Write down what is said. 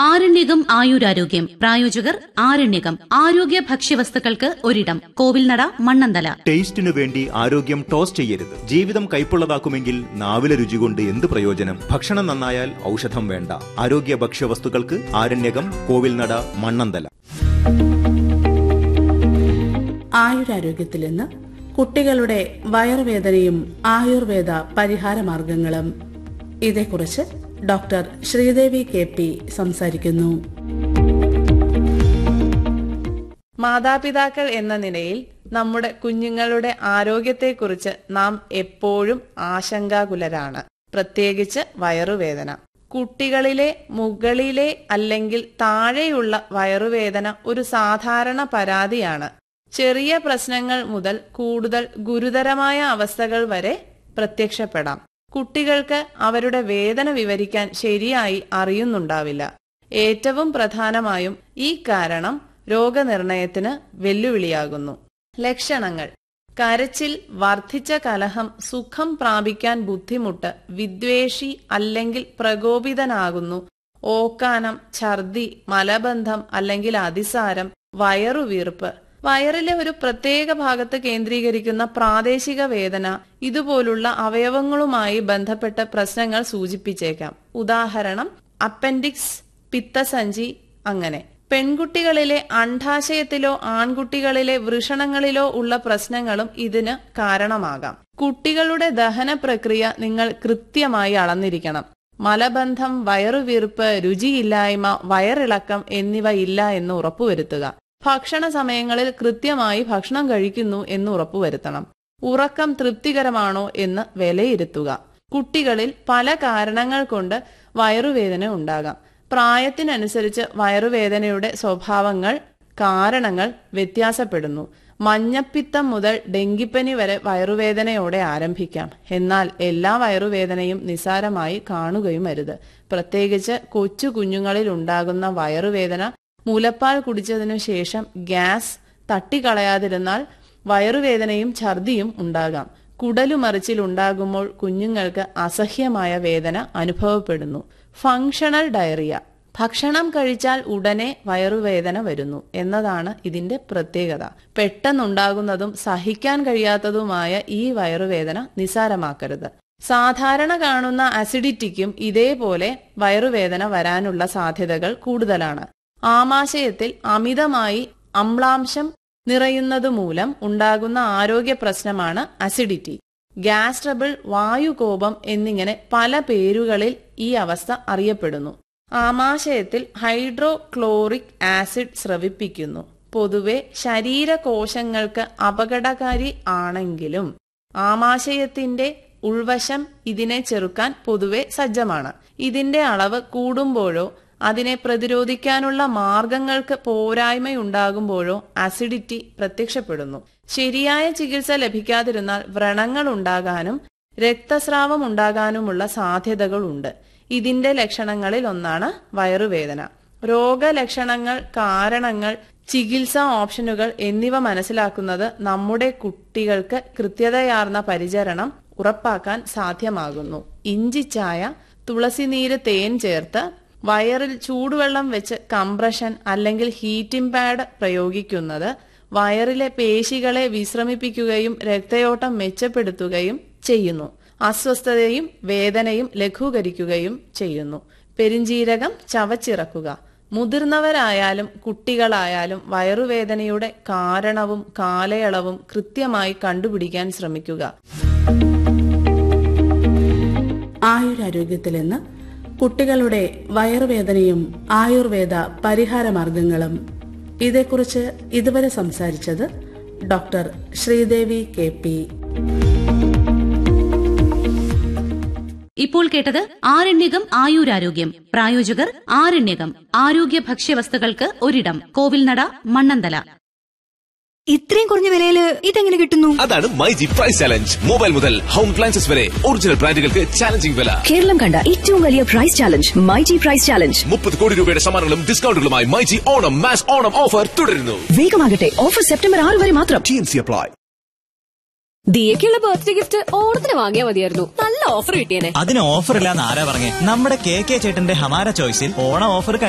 ആരണ്യകം ആയുരാരോഗ്യം പ്രായോജകർ ആരണ്യകം ആരോഗ്യ ഭക്ഷ്യവസ്തുക്കൾക്ക് ഒരിടം കോവിൽനട മണ്ണന്തല ടേസ്റ്റിനു വേണ്ടി ആരോഗ്യം ടോസ് ചെയ്യരുത് ജീവിതം കൈപ്പുള്ളതാക്കുമെങ്കിൽ നാവിലെ രുചി കൊണ്ട് എന്ത് പ്രയോജനം ഭക്ഷണം നന്നായാൽ ഔഷധം വേണ്ട ആരോഗ്യ ഭക്ഷ്യവസ്തുക്കൾക്ക് ആരണ്യകം കോവിൽനട മണ്ണന്തല ആയുരാരോഗ്യത്തിൽ നിന്ന് കുട്ടികളുടെ വയറുവേദനയും ആയുർവേദ പരിഹാര മാർഗങ്ങളും ഇതേക്കുറിച്ച് ഡോക്ടർ ശ്രീദേവി കെ പി സംസാരിക്കുന്നു മാതാപിതാക്കൾ എന്ന നിലയിൽ നമ്മുടെ കുഞ്ഞുങ്ങളുടെ ആരോഗ്യത്തെക്കുറിച്ച് നാം എപ്പോഴും ആശങ്കാകുലരാണ് പ്രത്യേകിച്ച് വയറുവേദന കുട്ടികളിലെ മുകളിലെ അല്ലെങ്കിൽ താഴെയുള്ള വയറുവേദന ഒരു സാധാരണ പരാതിയാണ് ചെറിയ പ്രശ്നങ്ങൾ മുതൽ കൂടുതൽ ഗുരുതരമായ അവസ്ഥകൾ വരെ പ്രത്യക്ഷപ്പെടാം കുട്ടികൾക്ക് അവരുടെ വേദന വിവരിക്കാൻ ശരിയായി അറിയുന്നുണ്ടാവില്ല ഏറ്റവും പ്രധാനമായും ഈ കാരണം രോഗനിർണയത്തിന് വെല്ലുവിളിയാകുന്നു ലക്ഷണങ്ങൾ കരച്ചിൽ വർദ്ധിച്ച കലഹം സുഖം പ്രാപിക്കാൻ ബുദ്ധിമുട്ട് വിദ്വേഷി അല്ലെങ്കിൽ പ്രകോപിതനാകുന്നു ഓക്കാനം ഛർദി മലബന്ധം അല്ലെങ്കിൽ അതിസാരം വയറുവീർപ്പ് വയറിലെ ഒരു പ്രത്യേക ഭാഗത്ത് കേന്ദ്രീകരിക്കുന്ന പ്രാദേശിക വേദന ഇതുപോലുള്ള അവയവങ്ങളുമായി ബന്ധപ്പെട്ട പ്രശ്നങ്ങൾ സൂചിപ്പിച്ചേക്കാം ഉദാഹരണം അപ്പൻഡിക്സ് പിത്തസഞ്ചി അങ്ങനെ പെൺകുട്ടികളിലെ അണ്ഡാശയത്തിലോ ആൺകുട്ടികളിലെ വൃഷണങ്ങളിലോ ഉള്ള പ്രശ്നങ്ങളും ഇതിന് കാരണമാകാം കുട്ടികളുടെ ദഹന പ്രക്രിയ നിങ്ങൾ കൃത്യമായി അളന്നിരിക്കണം മലബന്ധം വയറുവീർപ്പ് രുചിയില്ലായ്മ വയറിളക്കം എന്നിവ ഇല്ല എന്ന് ഉറപ്പുവരുത്തുക ഭക്ഷണ സമയങ്ങളിൽ കൃത്യമായി ഭക്ഷണം കഴിക്കുന്നു എന്ന് ഉറപ്പുവരുത്തണം ഉറക്കം തൃപ്തികരമാണോ എന്ന് വിലയിരുത്തുക കുട്ടികളിൽ പല കാരണങ്ങൾ കൊണ്ട് വയറുവേദന ഉണ്ടാകാം പ്രായത്തിനനുസരിച്ച് വയറുവേദനയുടെ സ്വഭാവങ്ങൾ കാരണങ്ങൾ വ്യത്യാസപ്പെടുന്നു മഞ്ഞപ്പിത്തം മുതൽ ഡെങ്കിപ്പനി വരെ വയറുവേദനയോടെ ആരംഭിക്കാം എന്നാൽ എല്ലാ വയറുവേദനയും നിസാരമായി കാണുകയും അരുത് പ്രത്യേകിച്ച് കൊച്ചു കുഞ്ഞുങ്ങളിൽ ഉണ്ടാകുന്ന വയറുവേദന മുലപ്പാൽ കുടിച്ചതിനു ശേഷം ഗ്യാസ് തട്ടിക്കളയാതിരുന്നാൽ വയറുവേദനയും ഛർദിയും ഉണ്ടാകാം കുടലുമറിച്ചിൽ ഉണ്ടാകുമ്പോൾ കുഞ്ഞുങ്ങൾക്ക് അസഹ്യമായ വേദന അനുഭവപ്പെടുന്നു ഫങ്ഷണൽ ഡയറിയ ഭക്ഷണം കഴിച്ചാൽ ഉടനെ വയറുവേദന വരുന്നു എന്നതാണ് ഇതിന്റെ പ്രത്യേകത പെട്ടെന്നുണ്ടാകുന്നതും സഹിക്കാൻ കഴിയാത്തതുമായ ഈ വയറുവേദന നിസാരമാക്കരുത് സാധാരണ കാണുന്ന അസിഡിറ്റിക്കും ഇതേപോലെ വയറുവേദന വരാനുള്ള സാധ്യതകൾ കൂടുതലാണ് ആമാശയത്തിൽ അമിതമായി അമ്ലാംശം നിറയുന്നത് മൂലം ഉണ്ടാകുന്ന ആരോഗ്യ പ്രശ്നമാണ് അസിഡിറ്റി ഗ്യാസ് ട്രബിൾ വായുകോപം എന്നിങ്ങനെ പല പേരുകളിൽ ഈ അവസ്ഥ അറിയപ്പെടുന്നു ആമാശയത്തിൽ ഹൈഡ്രോക്ലോറിക് ആസിഡ് സ്രവിപ്പിക്കുന്നു പൊതുവെ ശരീരകോശങ്ങൾക്ക് അപകടകാരി ആണെങ്കിലും ആമാശയത്തിന്റെ ഉൾവശം ഇതിനെ ചെറുക്കാൻ പൊതുവെ സജ്ജമാണ് ഇതിന്റെ അളവ് കൂടുമ്പോഴോ അതിനെ പ്രതിരോധിക്കാനുള്ള മാർഗങ്ങൾക്ക് പോരായ്മയുണ്ടാകുമ്പോഴോ അസിഡിറ്റി പ്രത്യക്ഷപ്പെടുന്നു ശരിയായ ചികിത്സ ലഭിക്കാതിരുന്നാൽ വ്രണങ്ങൾ ഉണ്ടാകാനും രക്തസ്രാവം ഉണ്ടാകാനുമുള്ള സാധ്യതകളുണ്ട് ഇതിന്റെ ലക്ഷണങ്ങളിൽ ഒന്നാണ് വയറുവേദന രോഗലക്ഷണങ്ങൾ കാരണങ്ങൾ ചികിത്സാ ഓപ്ഷനുകൾ എന്നിവ മനസ്സിലാക്കുന്നത് നമ്മുടെ കുട്ടികൾക്ക് കൃത്യതയാർന്ന പരിചരണം ഉറപ്പാക്കാൻ സാധ്യമാകുന്നു ഇഞ്ചിച്ചായ തുളസിനീര് തേൻ ചേർത്ത് വയറിൽ ചൂടുവെള്ളം വെച്ച് കംപ്രഷൻ അല്ലെങ്കിൽ ഹീറ്റിംഗ് പാഡ് പ്രയോഗിക്കുന്നത് വയറിലെ പേശികളെ വിശ്രമിപ്പിക്കുകയും രക്തയോട്ടം മെച്ചപ്പെടുത്തുകയും ചെയ്യുന്നു അസ്വസ്ഥതയും വേദനയും ലഘൂകരിക്കുകയും ചെയ്യുന്നു പെരിഞ്ചീരകം ചവച്ചിറക്കുക മുതിർന്നവരായാലും കുട്ടികളായാലും വയറുവേദനയുടെ കാരണവും കാലയളവും കൃത്യമായി കണ്ടുപിടിക്കാൻ ശ്രമിക്കുക ആയുരാരോഗ്യത്തിൽ നിന്ന് കുട്ടികളുടെ വയറുവേദനയും ആയുർവേദ പരിഹാര മാർഗങ്ങളും ഇതേക്കുറിച്ച് ഇതുവരെ സംസാരിച്ചത് ഡോക്ടർ ശ്രീദേവി കെ പി ഇപ്പോൾ കേട്ടത് ആരണ്യകം ആയുരാരോഗ്യം പ്രായോജകർ ആരണ്യകം ആരോഗ്യ ഭക്ഷ്യവസ്തുക്കൾക്ക് ഒരിടം കോവിൽനട മണ്ണന്തല ഇത്രയും കുറഞ്ഞ വിലയില് ഇതെങ്ങനെ കിട്ടുന്നു അതാണ് my G price challenge mobile മുതൽ ഹോം അപ്ലയൻസസ് വരെ ഒറിജിനൽ ബ്രാൻഡുകൾക്ക് ചാലഞ്ചിങ് വില കേരളം കണ്ട ഏറ്റവും വലിയ price challenge my G price challenge മുപ്പത് കോടി രൂപയുടെ സമ്മാനങ്ങളും ഡിസ്കൗണ്ടുകളുമായി my G Onam mass Onam offer തുടരുന്നു വേഗമാകട്ടെ ഓഫർ സെപ്റ്റംബർ ആറ് വരെ മാത്രം ടി എൻ സി അപ്ലൈ ദിയക്കുള്ള ബർത്ത്ഡേ ഗിഫ്റ്റ് ഓണത്തിന് വാങ്ങിയാൽ മതിയായിരുന്നു നല്ല ഓഫർ കിട്ടിയേനെ അതിന് ഓഫർ ഇല്ലാന്ന് ആരാ പറഞ്ഞേ നമ്മുടെ കെ കെ ചേട്ടന്റെ ഹമാര ചോയ്സിൽ ഓണം ഓഫർ